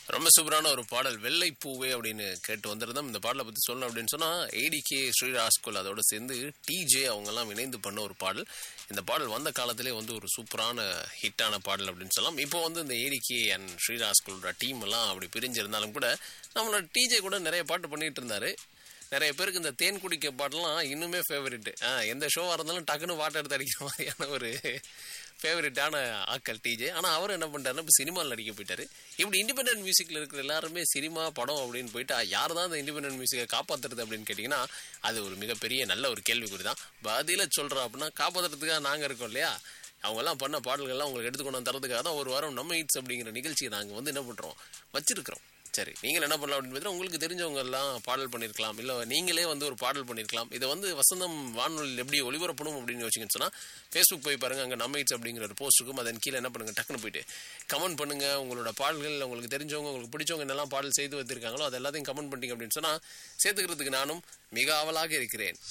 ரொம்ப சூப்பரான ஒரு பாடல் வெள்ளை பூவே அப்படின்னு கேட்டு வந்திருந்தோம் இந்த பாடலை பத்தி சொல்லணும் அப்படின்னு சொன்னா ஏடிகே ஸ்ரீராஸ்குல் அதோட சேர்ந்து டிஜே அவங்க எல்லாம் இணைந்து பண்ண ஒரு பாடல் இந்த பாடல் வந்த காலத்திலே வந்து ஒரு சூப்பரான ஹிட்டான பாடல் அப்படின்னு சொல்லலாம் இப்போ வந்து இந்த ஏடிகே அண்ட் ஸ்ரீராஸ்குலோட டீம் எல்லாம் அப்படி பிரிஞ்சிருந்தாலும் கூட நம்மளோட டிஜே கூட நிறைய பாட்டு பண்ணிட்டு இருந்தாரு நிறைய பேருக்கு இந்த தேன் குடிக்க பாட்டெல்லாம் இன்னுமே ஃபேவரெட் எந்த ஷோவாக இருந்தாலும் டக்குன்னு பாட்டு எடுத்து அடிக்கிற மாதிரியான ஒரு ஃபேவரட்டான ஆக்கள் டிஜே ஆனால் அவர் என்ன பண்ணிட்டாருன்னா இப்போ சினிமாவில் நடிக்க போயிட்டாரு இப்படி இண்டிபெண்டன்ட் மியூசிக்கில் இருக்கிற எல்லாருமே சினிமா படம் அப்படின்னு போயிட்டா யார் தான் இந்த இண்டிபெண்டன்ட் மியூசிக்கை காப்பாற்றுறது அப்படின்னு கேட்டிங்கன்னா அது ஒரு மிகப்பெரிய நல்ல ஒரு கேள்விக்குறி தான் பதில சொல்கிறோம் அப்படின்னா காப்பாற்றுறதுக்காக நாங்கள் இருக்கோம் இல்லையா அவங்கெல்லாம் பண்ண பாடல்கள்லாம் உங்களுக்கு எடுத்துக்கொண்டு வந்து தரதுக்காக தான் ஒரு வாரம் நம்ம ஹிட்ஸ் அப்படிங்கிற நிகழ்ச்சியை நாங்கள் வந்து என்ன பண்ணுறோம் வச்சிருக்கிறோம் சரி நீங்கள் என்ன பண்ணலாம் அப்படின்னு பார்த்தீங்கன்னா உங்களுக்கு தெரிஞ்சவங்க எல்லாம் பாடல் பண்ணியிருக்கலாம் இல்லை நீங்களே வந்து ஒரு பாடல் பண்ணியிருக்கலாம் இதை வந்து வசந்தம் வானொலியில் எப்படி ஒளிபரப்பணும் அப்படின்னு யோசிச்சுன்னு சொன்னால் ஃபேஸ்புக் போய் பாருங்க அங்கே நம்ம ஹிட்ஸ் அப்படிங்கிற ஒரு போஸ்ட் இருக்கும் அதன் கீழே என்ன பண்ணுங்க டக்குன்னு போயிட்டு கமெண்ட் பண்ணுங்க உங்களோட பாடல்கள் உங்களுக்கு தெரிஞ்சவங்க உங்களுக்கு பிடிச்சவங்க என்னெல்லாம் பாடல் செய்து வச்சிருக்காங்களோ அது எல்லாத்தையும் கமெண்ட் பண்ணிட்டீங்க அப்படின்னு சொன்னால் சேர்த்துக்கிறதுக்கு நானும் மிக ஆவலாக இருக்கிறேன்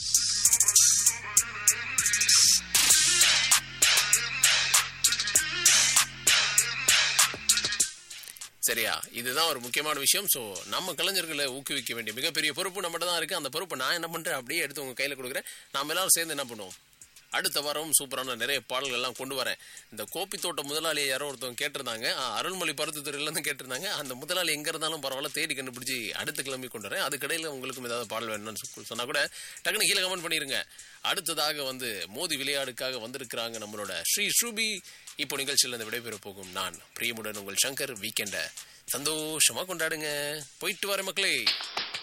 சரியா இதுதான் ஒரு முக்கியமான விஷயம் ஸோ நம்ம கலைஞர்களை ஊக்குவிக்க வேண்டிய மிகப்பெரிய பொறுப்பு நம்மகிட்ட தான் இருக்கு அந்த பொறுப்பை நான் என்ன பண்றேன் அப்படியே எடுத்து உங்க கையில கொடுக்குறேன் நாம எல்லாரும் சேர்ந்து என்ன பண்ணுவோம் அடுத்த வாரம் சூப்பரான நிறைய பாடல்கள் எல்லாம் கொண்டு வரேன் இந்த கோப்பி தோட்ட முதலாளி யாரோ ஒருத்தவங்க கேட்டிருந்தாங்க ஆ, அருள்மொழி பருத்து துறையிலேருந்து கேட்டிருந்தாங்க அந்த முதலாளி எங்க இருந்தாலும் பரவாயில்ல தேடி கண்டுபிடிச்சி அடுத்த கிளம்பி கொண்டு வரேன் அதுக்கடையில் உங்களுக்கும் ஏதாவது பாடல் வேணும்னு சொ- சொன்னா கூட டக்குனு கீழே கமெண்ட் பண்ணிருங்க அடுத்ததாக வந்து மோதி விளையாடுக்காக வந்திருக்கிறாங்க நம்மளோட ஸ்ரீ ஸ்ரூபி இப்போ நிகழ்ச்சியில் இருந்து விடைபெற போகும் நான் பிரியமுடன் உங்கள் சங்கர் வீக்கெண்டை சந்தோஷமா கொண்டாடுங்க போயிட்டு வர மக்களே